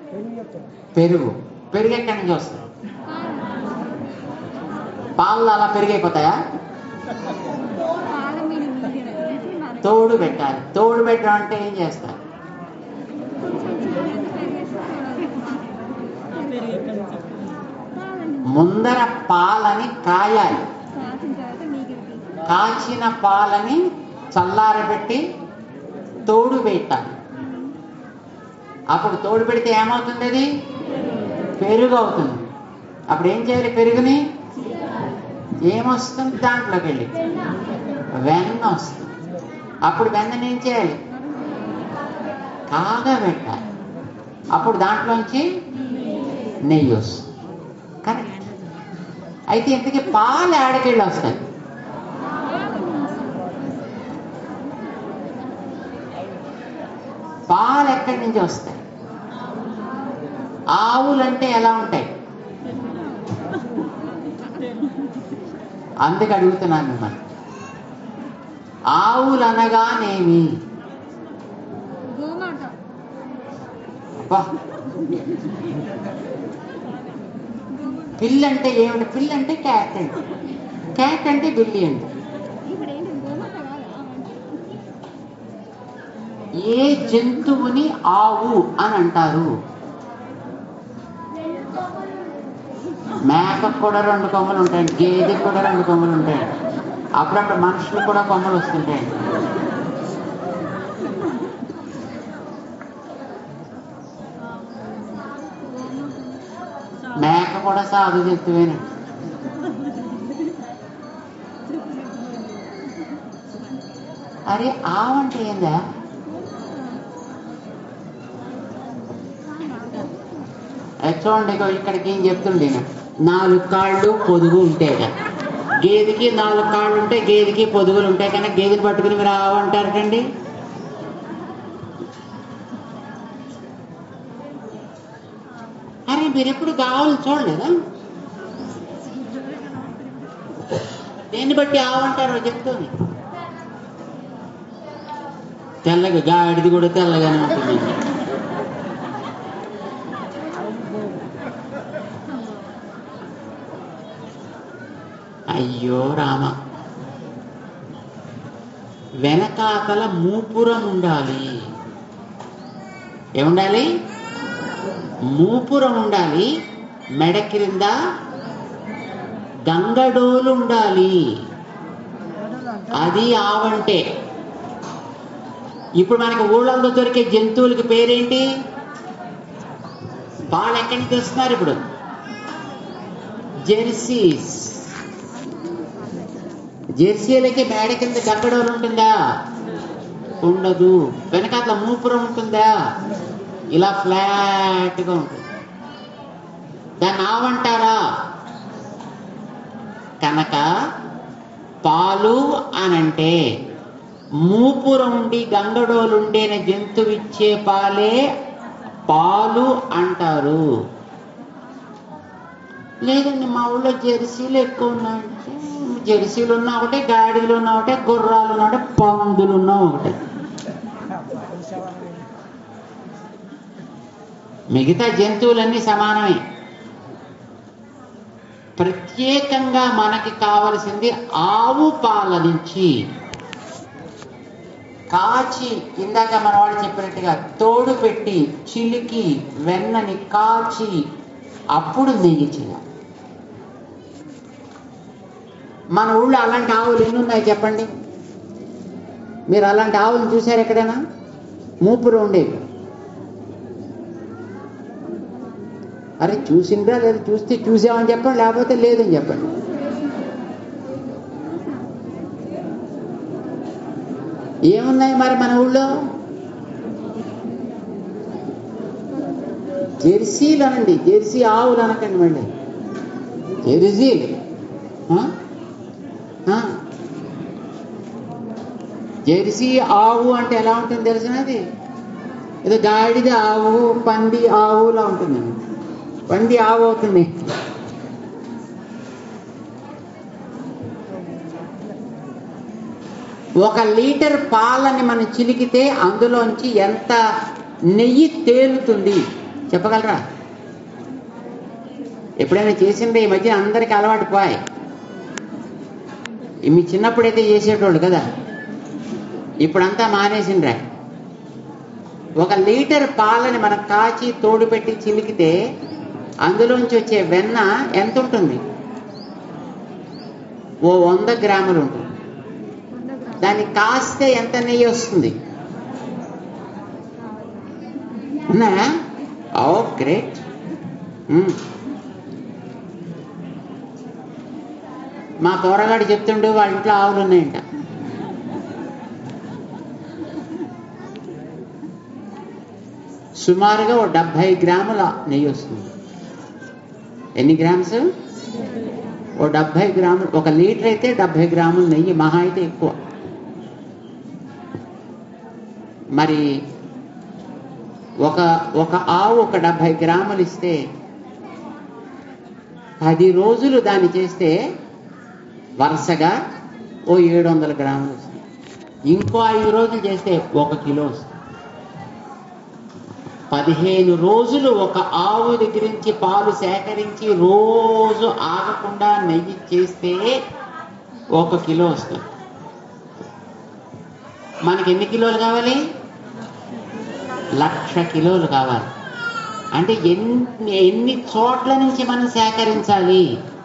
పెరుగు పెరుగు ఎక్కడి నుంచి వస్తుంది పాలు అలా పెరిగైపోతాయా పాల మీద నీళ్ళు వేసి మరి తోడు పెట్టాలి తోడు పెట్టడం అంటే ఏం చేస్తారు పాలని ముందర పాలని కాయాలి కాసిన తర్వాత మిగిలింది కాచిన పాలని చల్లారబెట్టి తోడు పెట్టాలి అప్పుడు తోడు పెడితే ఏమవుతుంది అది పెరుగు అవుతుంది అప్పుడు ఏం చేయాలి పెరుగుని ఏమొస్తుంది దాంట్లోకి వెళ్ళి వెన్న వస్తుంది అప్పుడు వెన్నని ఏం చేయాలి కాగబెట్టాలి అప్పుడు దాంట్లోంచి నెయ్యి వస్తుంది కరెక్ట్ అయితే ఇంతకీ పాలు ఆడకెళ్ళి వస్తాయి పాలు ఎక్కడి నుంచి వస్తాయి ఆవులంటే ఎలా ఉంటాయి అందుకు అడుగుతున్నాను మిమ్మల్ని ఆవులు అనగానేమి గోమాట అబ్బా. పిల్లి అంటే ఏమిటి పిల్లి అంటే క్యాట్ అంటే క్యాట్ అంటే బిల్లి అంటే ఇప్పుడు ఏంటి గోమాట కాదా ఏ జంతువుని ఆవు అని అంటారు మేకకు కూడా రెండు కొమ్మలు ఉంటాయండి గేదెకి కూడా రెండు కొమ్మలు ఉంటాయండి అప్పుడప్పుడు మనుషులు కూడా కొమ్మలు వస్తుంటాయండి మేక కూడా సాగు జంతువేనండి అరే ఆవంటే ఏందా అది చూడండి ఇగో ఇక్కడికి ఏం చెప్తుండే ఈయన. నాలుగు కాళ్ళు పొదుగు ఉంటాయి కదా గేదెకి నాలుగు కాళ్ళు ఉంటాయి గేదెకి పొదుగులు ఉంటాయి కానీ గేదెని పట్టుకుని మీరు ఆవంటారటండి అరే మీరు ఎప్పుడు కావాలి చూడలేదా దేన్ని బట్టి ఆవంటారో చెప్తుంది తెల్లగా గాడిది కూడా తెల్లగానే ఉంటుంది అయ్యో రామ వెనకాతల మూపురం ఉండాలి ఏముండాలి మూపురం ఉండాలి మెడ క్రింద గంగడోలు ఉండాలి అది ఆవంటే ఇప్పుడు మనకి ఊళ్ళల్లో దొరికే జంతువులకి పేరేంటి పాలు ఎక్కడి నుంచి తెస్తున్నారు ఇప్పుడు జెర్సీస్ జెర్సీలకి మేడ కింద గంగడోలు ఉంటుందా ఉండదు వెనకాతల మూపురం ఉంటుందా ఇలా ఫ్లాట్ గా ఉంటుంది దాన్ని ఆవంటారా కనుక పాలు అనంటే మూపురం ఉండి గంగడోలు ఉండేన జంతువు ఇచ్చే పాలే పాలు అంటారు లేదండి మా ఊళ్ళో జెర్సీలు ఎక్కువ ఉన్నాయంటే జెర్సీలు ఉన్నా ఒకటే గాడిదలు ఉన్నా ఒకటే గుర్రాలు ఉన్నా ఒకటే పందులు ఉన్నా ఒకటే మిగతా జంతువులన్నీ సమానమే ప్రత్యేకంగా మనకి కావలసింది ఆవు పాల నుంచి కాచి ఇందాక మన వాళ్ళు చెప్పినట్టుగా తోడు పెట్టి చిలికి వెన్నని కాచి అప్పుడు నెయ్యి చేయాలి మన ఊళ్ళో అలాంటి ఆవులు ఎన్ని ఉన్నాయి చెప్పండి మీరు అలాంటి ఆవులను చూసారు ఎక్కడైనా మూపురు ఉండేవి అరే చూసిండ్రా లేదా చూస్తే చూసామని చెప్పండి లేకపోతే లేదని చెప్పండి ఏమున్నాయి మరి మన ఊళ్ళో జెర్సీలు అనండి జెర్సీ ఆవులు అనకండి మళ్ళీ జెర్సీలు ఆ? ఆ? జెర్సీ ఆవు అంటే ఎలా ఉంటుంది తెలిసినది ఏదో గాడిద ఆవు పంది ఆవులా ఉంటుంది పంది ఆవు అవుతుంది ఒక లీటర్ పాలని మనం చిలికితే అందులోంచి ఎంత నెయ్యి తేలుతుంది చెప్పగలరా ఎప్పుడైనా చేసిందే ఈ మధ్య అందరికి అలవాటు పోయి మీ చిన్నప్పుడైతే చేసేటోళ్ళు కదా ఇప్పుడంతా మానేసిండ్రా ఒక లీటర్ పాలని మనం కాచి తోడు పెట్టి చిలికితే అందులోంచి వచ్చే వెన్న ఎంత ఉంటుంది ఓ వంద గ్రాములు ఉంటుంది వంద గ్రాములు దాన్ని కాస్తే ఎంత నెయ్యి వస్తుంది ఉన్నాయా ఓ గ్రేట్ మా పోరగాడు చెప్తుండు వాళ్ళ ఇంట్లో ఆవులు ఉన్నాయంట సుమారుగా ఓ డెబ్భై గ్రాముల నెయ్యి వస్తుంది ఎన్ని గ్రామ్స్ ఓ డెబ్భై గ్రాములు ఒక లీటర్ అయితే డెబ్భై గ్రాముల నెయ్యి మహా అయితే ఎక్కువ మరి ఒక ఒక ఆవు ఒక డెబ్భై గ్రాములు ఇస్తే పది రోజులు దాన్ని చేస్తే వరుసగా ఓ ఏడు వందల గ్రాములు వస్తుంది ఇంకో ఐదు రోజులు చేస్తే ఒక కిలో వస్తుంది పదిహేను రోజులు ఒక ఆవు దగ్గర నుంచి పాలు సేకరించి రోజు ఆగకుండా నెయ్యి చేస్తే ఒక కిలో వస్తుంది మనకి ఎన్ని కిలోలు కావాలి లక్ష కిలోలు కావాలి అంటే ఎన్ని ఎన్ని చోట్ల నుంచి మనం సేకరించాలి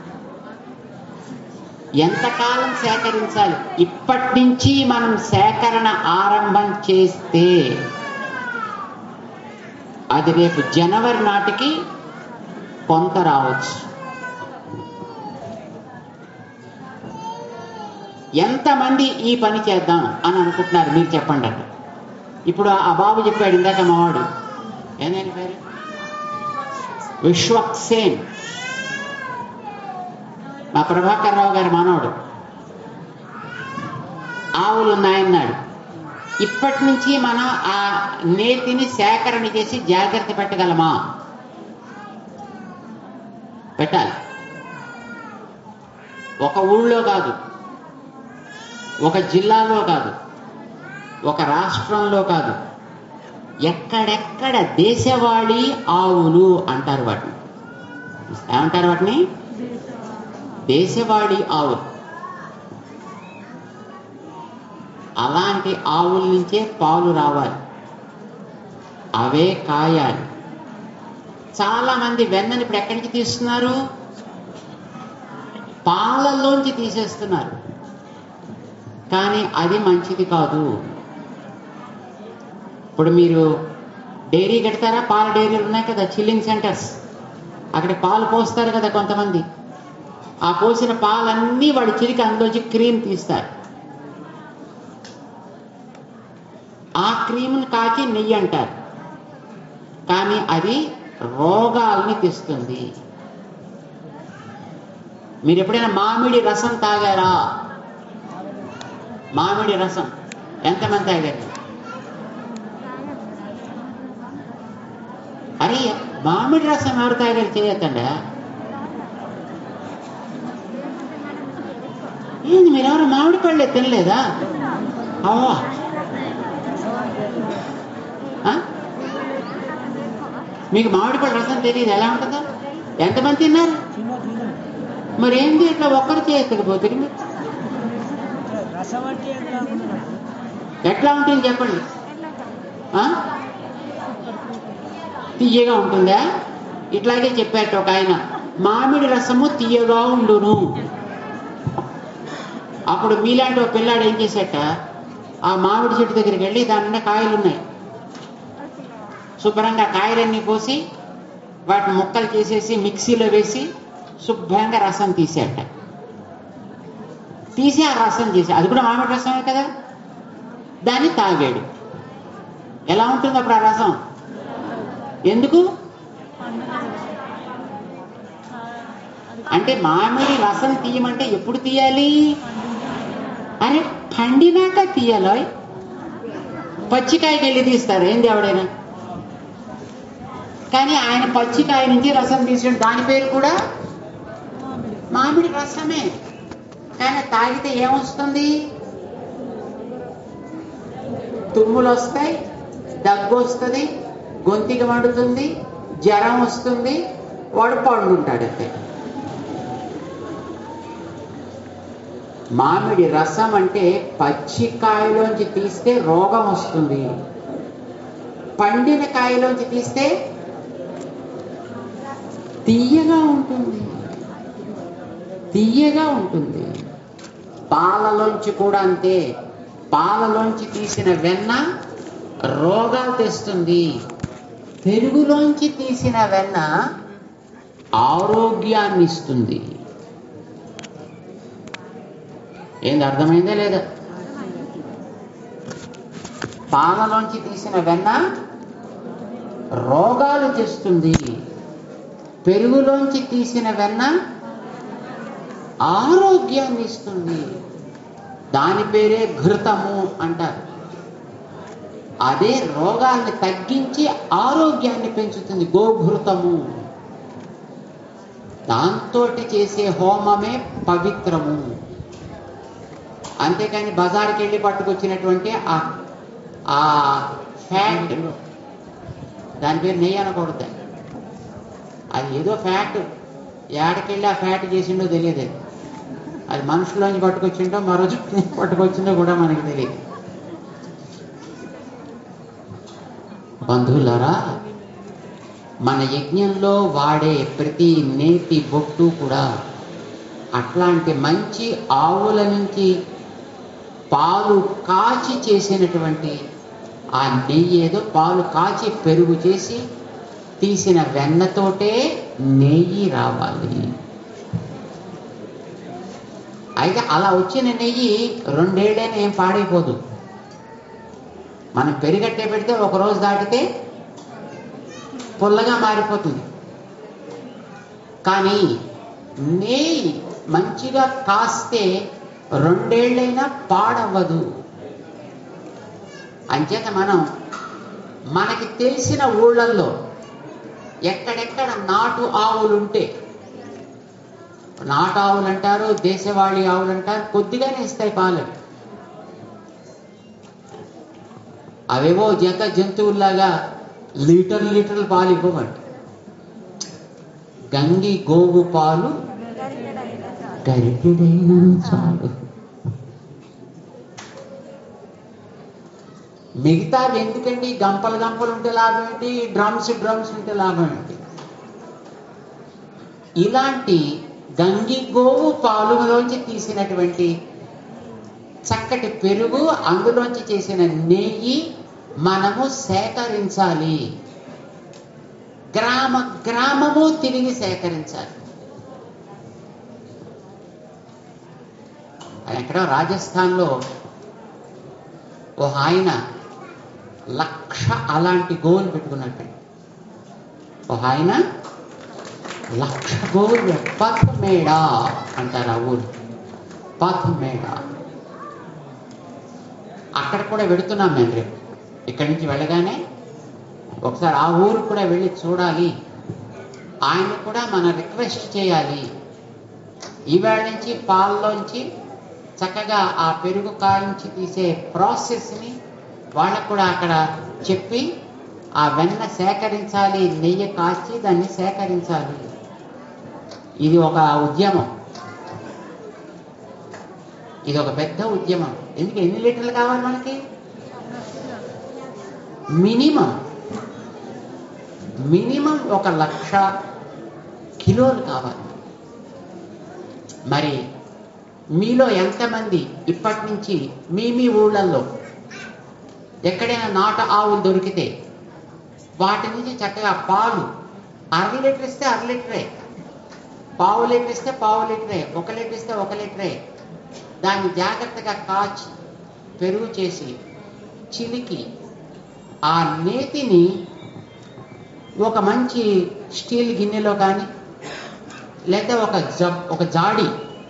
ఎంతకాలం సేకరించాలి ఇప్పటి నుంచి మనం సేకరణ ఆరంభం చేస్తే అది రేపు జనవరి నాటికి కొంత రావచ్చు ఎంతమంది ఈ పని చేద్దాం అని అనుకుంటున్నారు మీరు చెప్పండి అట ఇప్పుడు ఆ బాబు చెప్పాడు ఇందాక మావాడు ఏందని పేరు విశ్వక్సేన్ మా ప్రభాకర్ రావు గారి మానవుడు ఆవులు ఉన్నాయన్నాడు ఇప్పటి నుంచి మనం ఆ నేతిని సేకరణ చేసి జాగ్రత్త పెట్టగలమా పెట్టాలి ఒక ఊళ్ళో కాదు ఒక జిల్లాలో కాదు ఒక రాష్ట్రంలో కాదు ఎక్కడెక్కడ దేశవాళీ ఆవులు అంటారు వాటిని ఏమంటారు వాటిని దేశవాళీ ఆవులు అలాంటి ఆవుల నుంచే పాలు రావాలి అవే కాయాలి చాలా మంది వెన్నని ఇప్పుడు ఎక్కడి నుంచి తీస్తున్నారు పాలల్లోంచి తీసేస్తున్నారు కానీ అది మంచిది కాదు ఇప్పుడు మీరు డైరీ కడతారా పాల డైరీలు ఉన్నాయి కదా చిల్లింగ్ సెంటర్స్ అక్కడ పాలు పోస్తారు కదా కొంతమంది ఆ పోసిన పాలన్నీ వాడు చిలికి అందులోంచి క్రీమ్ తీస్తారు ఆ క్రీమ్ని కాచి నెయ్యి అంటారు కానీ అది రోగాల్ని తెస్తుంది మీరు ఎప్పుడైనా మామిడి రసం తాగారా మామిడి రసం ఎంతమంది తాగారు అరే మామిడి రసం ఎవరు తాగారు చేయొద్దండి ఏంది మీరెవరు మామిడి పళ్ళే తినలేదా అవ్వా ఆ? మీకు మామిడి పళ్ళ రసం తెలియదు ఎలా ఉంటుందో ఎంతమంది తిన్నారు మరి ఏంది ఇట్లా ఒక్కరు చేయకపోతుంది మీరు రసం అంటే ఎట్లా అనుకున్నాను ఎట్లా ఉంటుంది చెప్పండి ఆ? తీయగా ఉంటుందా ఇట్లాగే చెప్పాట ఒక ఆయన మామిడి రసము తీయగా ఉండును అప్పుడు మీలాంటి ఒక పిల్లాడు ఏం చేశాట ఆ మామిడి చెట్టు దగ్గరికి వెళ్ళి దాని నిండా కాయలు ఉన్నాయి శుభ్రంగా కాయలన్నీ కోసి వాటిని ముక్కలు చేసేసి మిక్సీలో వేసి శుభ్రంగా రసం తీసేట తీసి ఆ రసం చేసి అది కూడా మామిడి రసమే కదా దాన్ని తాగాడు ఎలా ఉంటుంది అప్పుడు ఆ రసం ఎందుకు అంటే మామిడి రసం తీయమంటే ఎప్పుడు తీయాలి అరే పండినాక తీయాలో పచ్చికాయకి వెళ్ళి తీస్తారు ఏంది ఎవడైనా కానీ ఆయన పచ్చికాయ నుంచి రసం తీసిన దాని పేరు కూడా మామిడి రసమే కానీ తాగితే ఏమొస్తుంది తుమ్ములు వస్తాయి దగ్గు వస్తుంది గొంతికి మండుతుంది జ్వరం వస్తుంది వాడు పండుంటాడు అంతే మామిడి రసం అంటే పచ్చి కాయలోంచి తీస్తే రోగం వస్తుంది పండిన కాయలోంచి తీస్తే తీయగా ఉంటుంది తీయగా ఉంటుంది పాలలోంచి కూడా అంతే పాలలోంచి తీసిన వెన్న రోగాలు తెస్తుంది పెరుగులోంచి తీసిన వెన్న ఆరోగ్యాన్ని ఇస్తుంది ఏంది అర్థమైందే లేదా పాలలోంచి తీసిన వెన్న రోగాలు తెస్తుంది పెరుగులోంచి తీసిన వెన్న ఆరోగ్యాన్ని ఇస్తుంది దాని పేరే ఘృతము అంటారు అదే రోగాల్ని తగ్గించి ఆరోగ్యాన్ని పెంచుతుంది గోఘృతము దాంతో చేసే హోమమే పవిత్రము అంతేకాని బజార్కి వెళ్ళి పట్టుకొచ్చినటువంటి ఆ ఆ ఫ్యాట్ దాని పేరు నెయ్యి అనకూడదు అది ఏదో ఫ్యాట్ ఏడకెళ్ళి ఆ ఫ్యాట్ చేసిండో తెలియదు అది మనుషుల్లోంచి పట్టుకొచ్చిండో మరో చోటు నుంచి పట్టుకొచ్చిండో కూడా మనకి తెలియదు బంధువులారా మన యజ్ఞంలో వాడే ప్రతి నేతి బొట్టు కూడా అట్లాంటి మంచి ఆవుల నుంచి పాలు కాచి చేసినటువంటి ఆ నెయ్యి ఏదో పాలు కాచి పెరుగు చేసి తీసిన వెన్నతోటే నెయ్యి రావాలి అయితే అలా వచ్చిన నెయ్యి రెండేళ్ళైనా ఏం పాడైపోదు మనం పెరిగట్టే పెడితే ఒక రోజు దాటితే పుల్లగా మారిపోతుంది కానీ నెయ్యి మంచిగా కాస్తే రెండేళ్ళైనా పాడవ్వదు అంచేత మనం మనకి తెలిసిన ఊళ్ళల్లో ఎక్కడెక్కడ నాటు ఆవులుంటే నాటు ఆవులు అంటారు దేశవాళీ ఆవులు అంటారు కొద్దిగానే ఇస్తాయి పాలు అవేవో జత జంతువుల్లాగా లీటర్ లీటర్లు పాలు ఇవ్వమంట గంగి గోవు పాలు గరిటెడైనా చాలు మిగతావి ఎందుకండి గంపలు గంపలు ఉంటే లాభం ఏంటి డ్రమ్స్ డ్రమ్స్ ఉంటే లాభం ఏంటి ఇలాంటి గంగి గోవు పాలులోంచి తీసినటువంటి చక్కటి పెరుగు అందులోంచి చేసిన నెయ్యి మనము సేకరించాలి గ్రామ గ్రామము తిరిగి సేకరించాలి అది ఎక్కడో రాజస్థాన్లో ఓ ఆయన లక్ష అలాంటి గోవులు పెట్టుకున్నట్టు ఓ ఆయన లక్ష గోవులు పథ్ మేడా అంటారు ఆ ఊరు పథ్ మేడా అక్కడ కూడా వెడుతున్నాం మేము రేపు ఇక్కడి నుంచి వెళ్ళగానే ఒకసారి ఆ ఊరు కూడా వెళ్ళి చూడాలి ఆయన కూడా మనం రిక్వెస్ట్ చేయాలి ఈవేళ నుంచి పాల్లోంచి చక్కగా ఆ పెరుగు కాయించి తీసే ప్రాసెస్ని వాళ్ళకు కూడా అక్కడ చెప్పి ఆ వెన్న సేకరించాలి నెయ్యి కాచి దాన్ని సేకరించాలి ఇది ఒక ఉద్యమం ఇది ఒక పెద్ద ఉద్యమం ఎందుకు ఎన్ని లీటర్లు కావాలి మనకి మినిమం మినిమం ఒక లక్ష కిలోలు కావాలి మరి మీలో ఎంతమంది ఇప్పటి నుంచి మీ మీ ఊళ్ళల్లో ఎక్కడైనా నాట ఆవులు దొరికితే వాటి నుంచి చక్కగా పాలు అర లీటర్ ఇస్తే అర లీటరే పావు లీటర్ ఇస్తే పావు లీటరే ఒక లీటర్ ఇస్తే ఒక లీటరే దాన్ని జాగ్రత్తగా కాచి పెరుగు చేసి చిలికి ఆ నేతిని ఒక మంచి స్టీల్ గిన్నెలో కానీ లేదా ఒక జ ఒక జాడి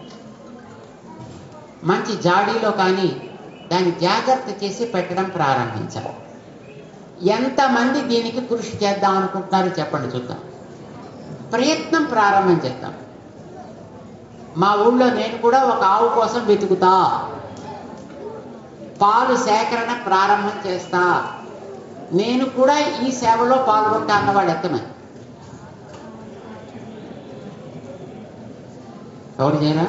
మంచి జాడీలో కానీ దాన్ని జాగ్రత్త చేసి పెట్టడం ప్రారంభించాలి ఎంతమంది దీనికి కృషి చేద్దాం అనుకుంటున్నారో చెప్పండి చూద్దాం ప్రయత్నం ప్రారంభం చేద్దాం మా ఊళ్ళో నేను కూడా ఒక ఆవు కోసం వెతుకుతా పాలు సేకరణ ప్రారంభం చేస్తా నేను కూడా ఈ సేవలో పాల్గొంటా అన్నవాడు ఎంతమంది ఎవరు చేయరా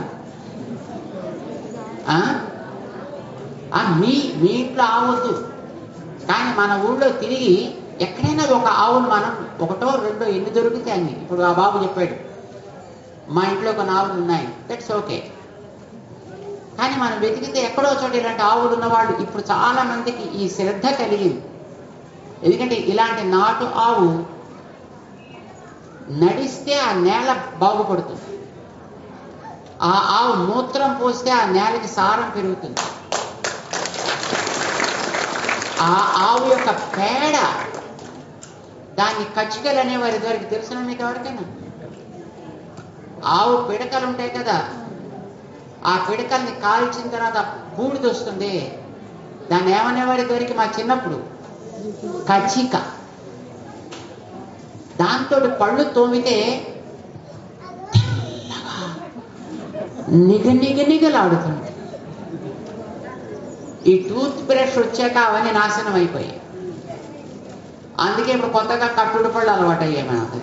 ఆ? ఆ, మీ మీ ఇంట్లో ఆవద్దు కానీ మన ఊళ్ళో తిరిగి ఎక్కడైనా ఒక ఆవును మనం ఒకటో రెండో ఎన్ని దొరికితే అన్ని ఇప్పుడు ఆ బాబు చెప్పాడు మా ఇంట్లో కొన్ని ఆవులు ఉన్నాయి దట్స్ ఓకే కానీ మనం వెతికితే ఎక్కడో చోట ఇలాంటి ఆవులు ఉన్నవాళ్ళు ఇప్పుడు చాలా మందికి ఈ శ్రద్ధ కలిగింది ఎందుకంటే ఇలాంటి నాటు ఆవు నడిస్తే ఆ నేల బాగుపడుతుంది ఆ ఆవు మూత్రం పోస్తే ఆ నేలకి సారం పెరుగుతుంది ఆ ఆవు యొక్క పేడ దాన్ని కచ్చికలు అనేవారి వారికి తెలుసునా మీకు ఎవరికైనా ఆవు పిడకలు ఉంటాయి కదా ఆ పిడకల్ని కాల్చిన తర్వాత బూడిద వస్తుంది దాన్ని ఏమనేవారి దొరికి మా చిన్నప్పుడు కచ్చిక దాంతో పళ్ళు తోమితే నిగ నిగ నిగలాడుతుంది ఈ టూత్ బ్రష్ వచ్చాక అవన్నీ నాశనం అయిపోయాయి అందుకే ఇప్పుడు కొత్తగా కట్టుడు పళ్ళు అలవాటు అయ్యాయి మనకు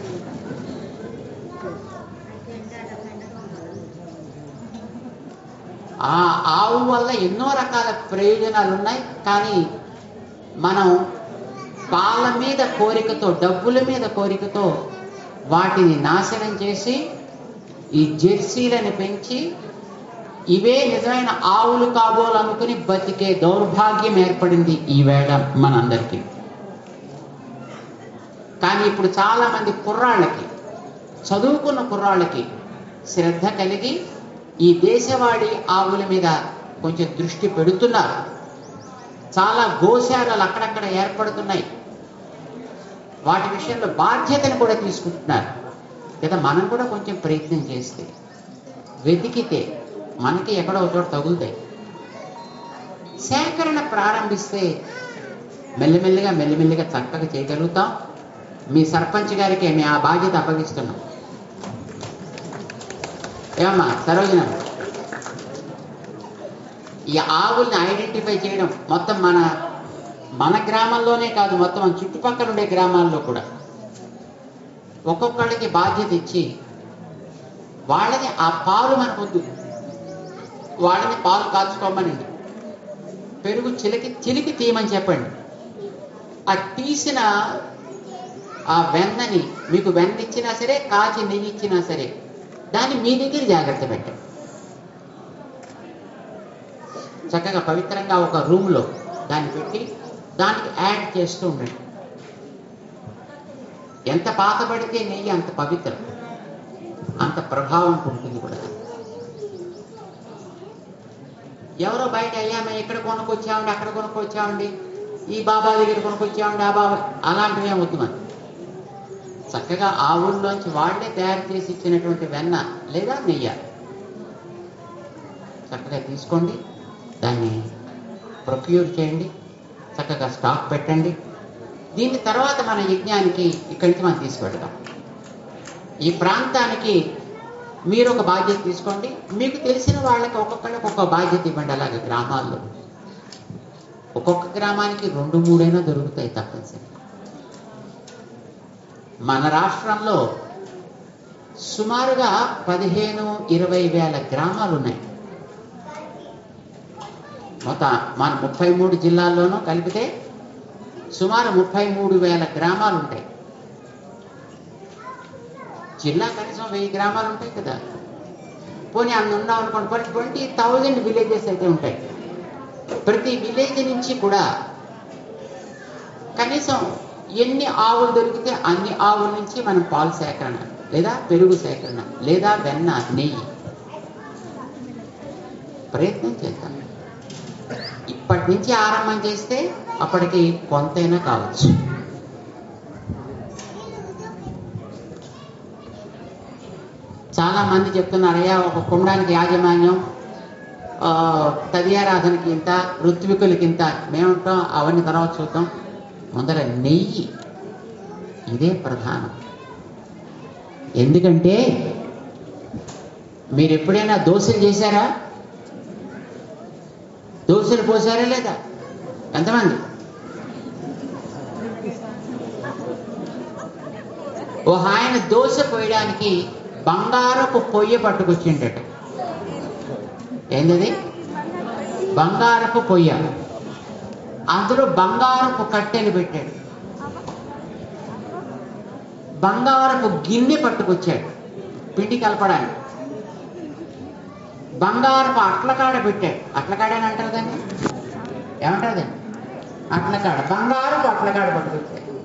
ఆ ఆవు వల్ల ఎన్నో రకాల ప్రయోజనాలు ఉన్నాయి కానీ మనం పాల మీద కోరికతో డబ్బుల మీద కోరికతో వాటిని నాశనం చేసి ఈ జెర్సీలను పెంచి ఇవే నిజమైన ఆవులు కాబోలనుకుని బతికే దౌర్భాగ్యం ఏర్పడింది ఈ వేళ మనందరికీ కానీ ఇప్పుడు చాలా మంది కుర్రాళ్ళకి చదువుకున్న కుర్రాళ్ళకి శ్రద్ధ కలిగి ఈ దేశవాళీ ఆవుల మీద కొంచెం దృష్టి పెడుతున్నారు చాలా గోశాలలు అక్కడక్కడ ఏర్పడుతున్నాయి వాటి విషయంలో బాధ్యతను కూడా తీసుకుంటున్నారు లేదా మనం కూడా కొంచెం ప్రయత్నం చేస్తే వెతికితే మనకి ఎక్కడో ఒక చోట తగులుతాయి సేకరణ ప్రారంభిస్తే మెల్లిమెల్లిగా మెల్లిమెల్లిగా చక్కగా చేయగలుగుతాం మీ సర్పంచ్ గారికి మేము ఆ బాధ్యత అప్పగిస్తున్నాం ఏమమ్మా సరోజన ఈ ఆవుల్ని ఐడెంటిఫై చేయడం మొత్తం మన మన గ్రామంలోనే కాదు మొత్తం మన చుట్టుపక్కల ఉండే గ్రామాల్లో కూడా ఒక్కొక్కళ్ళకి బాధ్యత ఇచ్చి వాళ్ళని ఆ పాలు మనకొద్దు వాళ్ళని పాలు కాచుకోమనండి పెరుగు చిలికి చిలికి తీయమని చెప్పండి ఆ తీసిన ఆ వెన్నని మీకు వెన్న ఇచ్చినా సరే కాచి నెయ్యి ఇచ్చినా సరే దాన్ని మీ దగ్గర జాగ్రత్త పెట్టండి చక్కగా పవిత్రంగా ఒక రూమ్లో దాన్ని పెట్టి దానికి యాడ్ చేస్తూ ఉండండి ఎంత పాతబడితే నెయ్యి అంత పవిత్రం అంత ప్రభావం ఉంటుంది కూడా ఎవరో బయట అయ్యా మేము ఇక్కడ కొనుక్కొచ్చామండి అక్కడ కొనుక్కొచ్చామండి ఈ బాబా దగ్గర కొనుక్కొచ్చామండి ఆ బాబా అలాంటివి ఏం వద్దు మనకి చక్కగా ఆవుల్లోంచి వాళ్ళే తయారు చేసి ఇచ్చినటువంటి వెన్న లేదా నెయ్య చక్కగా తీసుకోండి దాన్ని ప్రొక్యూర్ చేయండి చక్కగా స్టాక్ పెట్టండి దీని తర్వాత మన యజ్ఞానికి ఇక్కడి నుంచి మనం తీసుకెళ్తాం ఈ ప్రాంతానికి మీరు ఒక బాధ్యత తీసుకోండి మీకు తెలిసిన వాళ్ళకి ఒక్కొక్కళ్ళకి ఒక్కొక్క బాధ్యత ఇవ్వండి అలాగే గ్రామాల్లో ఒక్కొక్క గ్రామానికి రెండు మూడైనా దొరుకుతాయి తప్పనిసరి మన రాష్ట్రంలో సుమారుగా పదిహేను ఇరవై వేల గ్రామాలు ఉన్నాయి మొత్తం మన ముప్పై మూడు జిల్లాల్లోనూ కలిపితే సుమారు ముప్పై మూడు వేల గ్రామాలు ఉంటాయి జిల్లా కనీసం వెయ్యి గ్రామాలు ఉంటాయి కదా పోనీ అన్ని ఉన్నాం అనుకోండి పోనీ ట్వంటీ థౌజండ్ విలేజెస్ అయితే ఉంటాయి ప్రతి విలేజ్ నుంచి కూడా కనీసం ఎన్ని ఆవులు దొరికితే అన్ని ఆవుల నుంచి మనం పాలు సేకరణ లేదా పెరుగు సేకరణ లేదా వెన్న నెయ్యి ప్రయత్నం చేద్దాం ఇప్పటి నుంచి ఆరంభం చేస్తే అప్పటికి కొంతైనా కావచ్చు చాలా మంది చెప్తున్నారు అయ్యా ఒక కుండానికి యాజమాన్యం ఆ, తదియారాధనకి ఇంత ఋత్వికులకి ఇంత మేముంటాం అవన్నీ తర్వాత చూద్దాం ముందర నెయ్యి ఇదే ప్రధానం ఎందుకంటే మీరు ఎప్పుడైనా దోశలు చేశారా దోశలు పోసారా లేదా ఎంతమంది ఓ ఆయన దోశ పోయడానికి బంగారపు పొయ్యి పట్టుకొచ్చిండట ఏంటది బంగారపు పొయ్య అందులో బంగారపు కట్టెలు పెట్టాడు బంగారపు గిన్నె పట్టుకొచ్చాడు పిండి కలపడానికి బంగారపు అట్లకాడ పెట్టాడు అట్లకాడ అని అంటారు దాన్ని ఏమంటారు దాన్ని అట్లకాడ బంగారపు అట్లకాడ పట్టుకొచ్చాడు